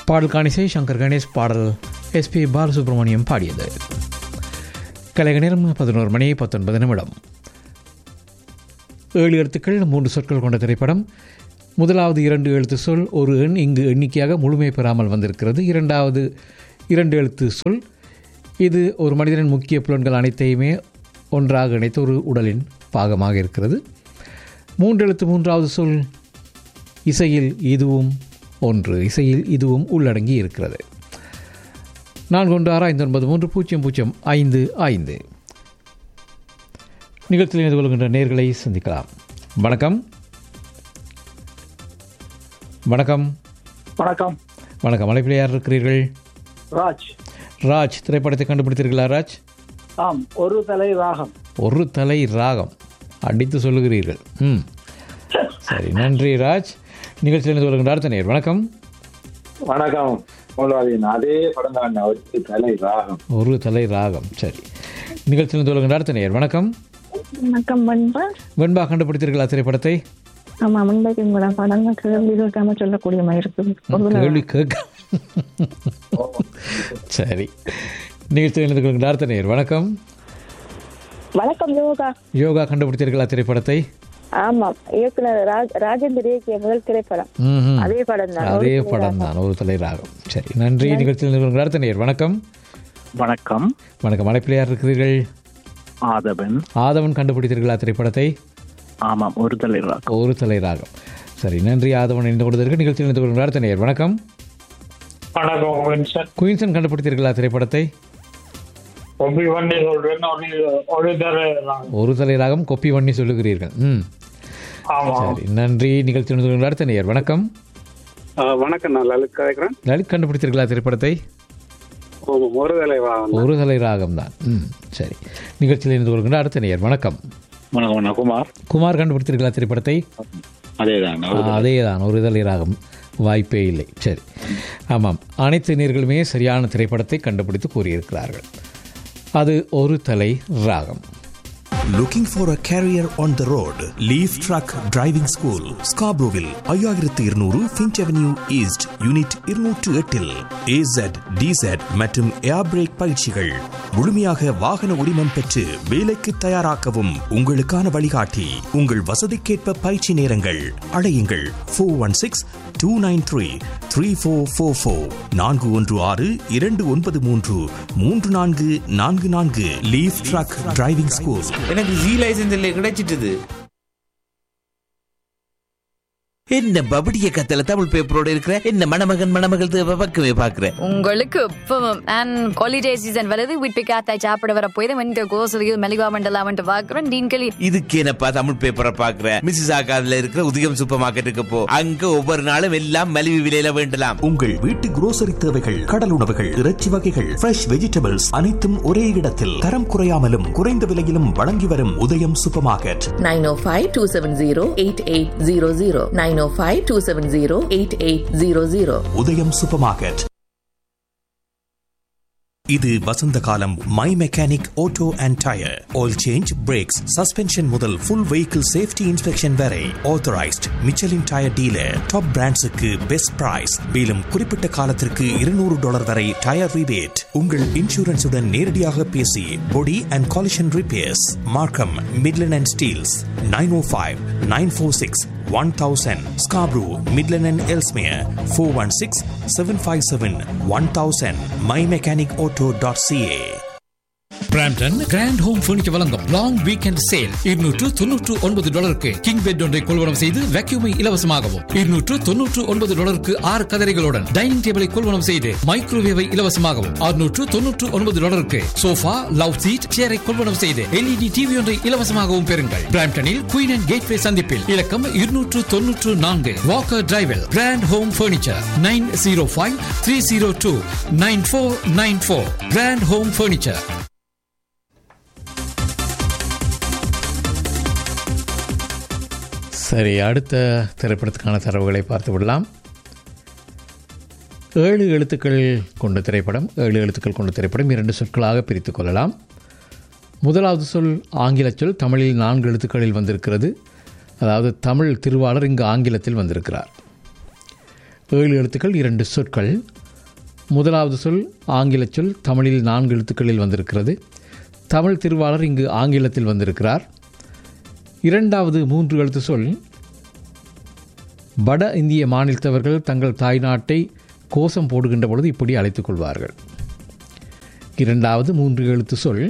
பாடல் காணிசை சங்கர் கணேஷ் பாடல் எஸ்பி பாலசுப்ரமணியம் பாடியது கலைக நேரம் பதினோரு மணி பத்தொன்பது நிமிடம் ஏழு எழுத்துக்கள் மூன்று சொற்கள் கொண்ட திரைப்படம் முதலாவது இரண்டு எழுத்து சொல் ஒரு எண் இங்கு எண்ணிக்கையாக முழுமை பெறாமல் வந்திருக்கிறது இரண்டாவது இரண்டு எழுத்து சொல் இது ஒரு மனிதனின் முக்கிய புலன்கள் அனைத்தையுமே ஒன்றாக இணைத்த ஒரு உடலின் பாகமாக இருக்கிறது மூன்று எழுத்து மூன்றாவது சொல் இசையில் இதுவும் ஒன்று இசையில் இதுவும் உள்ளடங்கி இருக்கிறது நான்கு ஒன்று ஆறு ஐந்து ஒன்பது மூன்று பூஜ்ஜியம் பூஜ்ஜியம் ஐந்து ஐந்து நிகழ்ச்சியில் இணைந்து கொள்கின்ற நேர்களை சந்திக்கலாம் வணக்கம் வணக்கம் வணக்கம் வணக்கம் அழைப்பில் யார் இருக்கிறீர்கள் ராஜ் ராஜ் திரைப்படத்தை கண்டுபிடித்தீர்களா ராஜ் ஆம் ஒரு தலை ராகம் ஒரு தலை ராகம் அடித்து சொல்லுகிறீர்கள் ம் சரி நன்றி ராஜ் நிகழ்ச்சியில் இணைந்து கொள்கின்ற அடுத்த நேர் வணக்கம் வணக்கம் மூலவாதியின் அதே படம் தான் அவருக்கு தலை ராகம் ஒரு தலை ராகம் சரி நிகழ்ச்சியில் இணைந்து கொள்கின்ற அடுத்த நேர் வணக்கம் வணக்கம் பண்பா வெண்பா கண்டுபிடித்தீர்களா திரைப்படத்தை ஆமா முன்பாக உங்களோட படங்கள் கேள்வி கேட்காம சொல்லக்கூடிய மாதிரி இருக்குது ஒரு கேள்வி கேட்க சரி நிகழ்ச்சியில் இணைந்து கொள்கின்ற அடுத்த நேர் வணக்கம் வணக்கம் யோகா யோகா கண்டுபிடித்தீர்களா திரைப்படத்தை ஆமா இயக்குனர் ராஜ் ராஜேந்தர் இயக்கிய முதல் திரைப்படம் ம்ஹும். அதே படம் தான் அதே படம் தான் ஒரு தலை ராகம் சரி நன்றி நிகழ்ச்சியில் இணைந்து கொள்கின்ற அடுத்த நேர் வணக்கம் வணக்கம் வணக்கம் அழைப்பில் யார் இருக்கிறீர்கள் ஆதவன் ஆதவன் கண்டுபிடித்தீர்களா திரைப்படத்தை ஆமாம் ஒரு தலை ராகம் ஒரு தலை ராகம் சரி நன்றி ஆதவன் இணைந்து கொள்வதற்கு நிகழ்ச்சியில் இணைந்து கொள்கின்ற அடுத்த நேர் வணக்கம் வணக்கம் வின்சன் குயின்சன் கண்டுபிடித்தீர்களா திரைப்படத்தை ஒப்பி பண்ணி சொல்றேன் ஒரு ஒரு தலை ராகம் ஒரு தலை ராகம் கொப்பி பண்ணி சொல்லுகிறீர்கள் ம் ஆமா சரி நன்றி நிகழ்ச்சி இணைந்து கொள்கின்ற அடுத்த நேர் வணக்கம் வணக்கம் நான் லலித் கதைக்கிறேன் லலித் கண்டுபிடித்தீர்களா திரைப்படத்தை ஒரு தலை வாகனம் ஒரு தலை ராகம் தான் ம் சரி நிகழ்ச்சியில் இணைந்து கொள்கின்ற அடுத்த நேர் வணக்கம் வணக்கம் வணக்கம் குமார் குமார் கண்டுபிடித்தீர்களா திரைப்படத்தை அதே தான் அதே தான் ஒரு தலை ராகம் வாய்ப்பே இல்லை சரி ஆமாம் அனைத்து நேர்களுமே சரியான திரைப்படத்தை கண்டுபிடித்து கூறியிருக்கிறார்கள் அது ஒரு தலை ராகம் Looking for a career on the road? Leaf Truck Driving School, Scarboroughville, ஐயாயிரத்து இருநூறு ஃபின்ச் அவென்யூ ஈஸ்ட் யூனிட் இருநூற்று எட்டில் ஏசட் டிசட் மற்றும் ஏர் பிரேக் பயிற்சிகள் முழுமையாக வாகன உரிமம் பெற்று வேலைக்கு தயாராக்கவும் உங்களுக்கான வழிகாட்டி உங்கள் வசதிக்கேற்ப பயிற்சி நேரங்கள் அழையுங்கள் four one six two nine three three four four four நான்கு ஒன்று ஆறு இரண்டு ஒன்பது மூன்று மூன்று நான்கு நான்கு நான்கு லீஃப் ட்ரக் டிரைவிங் ஸ்கூல் எனக்கு ஜி லைசன்ஸ் இல்லை கிடைச்சிட்டுது என்ன பபடிய கத்தல தமிழ் பேப்பரோட இருக்கிற என்ன மணமகன் மணமகள் தேவை பக்கமே பாக்குறேன் உங்களுக்கு இப்பவும் அண்ட் ஹாலிடே சீசன் வருது வீட்டு காத்தாய் சாப்பிட வர போய் இந்த கோசலியில் மெலிவா மண்டலாமன்ட்டு பார்க்குறோம் டீன்களி இதுக்கு என்னப்பா தமிழ் பேப்பரை பாக்குற மிஸ்ஸஸ் ஆகாதுல இருக்கிற உதயம் சூப்பர் மார்க்கெட்டுக்கு போ அங்க ஒவ்வொரு நாளும் எல்லாம் மலிவு விலையில வேண்டலாம் உங்கள் வீட்டு குரோசரி தேவைகள் கடல் உணவுகள் இறைச்சி வகைகள் ஃப்ரெஷ் வெஜிடபிள்ஸ் அனைத்தும் ஒரே இடத்தில் தரம் குறையாமலும் குறைந்த விலையிலும் வழங்கி வரும் உதயம் சூப்பர் மார்க்கெட் 905-270-8800 905-270-8800 உதயம் சூப்பர் மார்க்கெட் இது வசந்த காலம் my mechanic auto and tyre oil change brakes suspension முதல் ஃபுல் வெஹிக்கிள் சேஃப்டி இன்ஸ்பெக்ஷன் வரை authorised Michelin tyre dealer top பிராண்ட்ஸுக்கு பெஸ்ட் பிரைஸ் மேலும் குறிப்பிட்ட காலத்திற்கு இருநூறு டாலர் வரை டயர் ரிபேட் உங்கள் இன்சூரன்ஸுடன் நேரடியாக பேசி body and collision repairs Markham Midland and Steeles nine O five nine four six one thousand Scarborough Midland and Ellesmere four one six seven five seven one thousand my mechanic auto dot CA Brampton grand home furniture வழங்கும் long weekend sale இருநூற்று தொன்னூற்று ஒன்பது டாலருக்கு king bed ஒன்றை கொள்வனம் செய்து வேக்யூமை இலவசமாகவும் இருநூற்று தொன்னூற்று ஒன்பது டாலருக்கு ஆறு கதரைகளுடன் டைனிங் டேபிளை கொள்வனம் செய்து மைக்ரோவேவை இலவசமாகவும் அறுநூற்று தொன்னூற்று ஒன்பது டாலருக்கு சோஃபா லவ் சீட் சேரை கொள்வனம் செய்து எல்இடி டிவி ஒன்றை இலவசமாகவும் பெறுங்கள் பிராம்டனில் குயின் அண்ட் கேட்வே சந்திப்பில் இலக்கம் இருநூற்று தொன்னூற்று நான்கு வாக்கர் டிரைவில் grand home furniture nine zero five three zero two nine four nine four grand home furniture சரி அடுத்த திரைப்படத்துக்கான தரவுகளை பார்த்து விடலாம் ஏழு எழுத்துக்கள் கொண்ட திரைப்படம் ஏழு எழுத்துக்கள் கொண்ட திரைப்படம் இரண்டு சொற்களாக பிரித்து கொள்ளலாம் முதலாவது சொல் ஆங்கில சொல் தமிழில் நான்கு எழுத்துக்களில் வந்திருக்கிறது அதாவது தமிழ் திருவாளர் இங்கு ஆங்கிலத்தில் வந்திருக்கிறார் ஏழு எழுத்துக்கள் இரண்டு சொற்கள் முதலாவது சொல் ஆங்கில சொல் தமிழில் நான்கு எழுத்துக்களில் வந்திருக்கிறது தமிழ் திருவாளர் இங்கு ஆங்கிலத்தில் வந்திருக்கிறார் இரண்டாவது மூன்று எழுத்து சொல் வட இந்திய மாநிலத்தவர்கள் தங்கள் தாய்நாட்டை கோஷம் போடுகின்ற பொழுது இப்படி அழைத்துக் கொள்வார்கள் இரண்டாவது மூன்று எழுத்து சொல்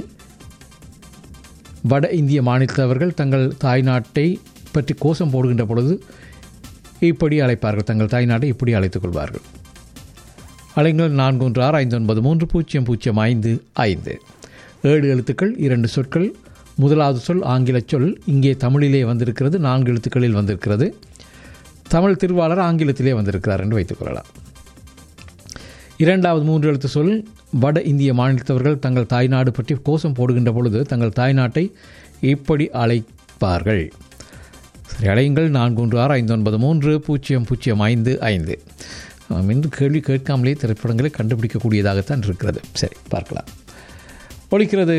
வட இந்திய மாநிலத்தவர்கள் தங்கள் தாய்நாட்டை பற்றி கோஷம் போடுகின்ற பொழுது இப்படி அழைப்பார்கள் தங்கள் தாய்நாட்டை இப்படி அழைத்துக் கொள்வார்கள் அலைங்கள் நான்கு ஒன்று ஆறு ஐந்து ஒன்பது மூன்று பூஜ்ஜியம் பூஜ்ஜியம் ஐந்து ஐந்து ஏழு எழுத்துக்கள் இரண்டு சொற்கள் முதலாவது சொல் ஆங்கில சொல் இங்கே தமிழிலே வந்திருக்கிறது நான்கு எழுத்துக்களில் வந்திருக்கிறது தமிழ் திருவாளர் ஆங்கிலத்திலே வந்திருக்கிறார் என்று வைத்துக் கொள்ளலாம் இரண்டாவது மூன்று எழுத்து சொல் வட இந்திய மாநிலத்தவர்கள் தங்கள் தாய்நாடு பற்றி கோஷம் போடுகின்ற பொழுது தங்கள் தாய்நாட்டை இப்படி அழைப்பார்கள் சரி அழையுங்கள் நான்கு ஒன்று ஆறு ஐந்து ஒன்பது மூன்று பூஜ்ஜியம் பூஜ்ஜியம் ஐந்து ஐந்து ஆம், இன்று கேள்வி கேட்காமலே திரைப்படங்களை கண்டுபிடிக்கக்கூடியதாகத்தான் இருக்கிறது சரி பார்க்கலாம் ஒழிக்கிறது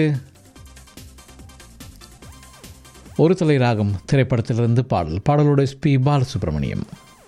ஒரு தலை ராகம் திரைப்படத்திலிருந்து பாடல் பாடலோட எஸ் பி பாலசுப்ரமணியம்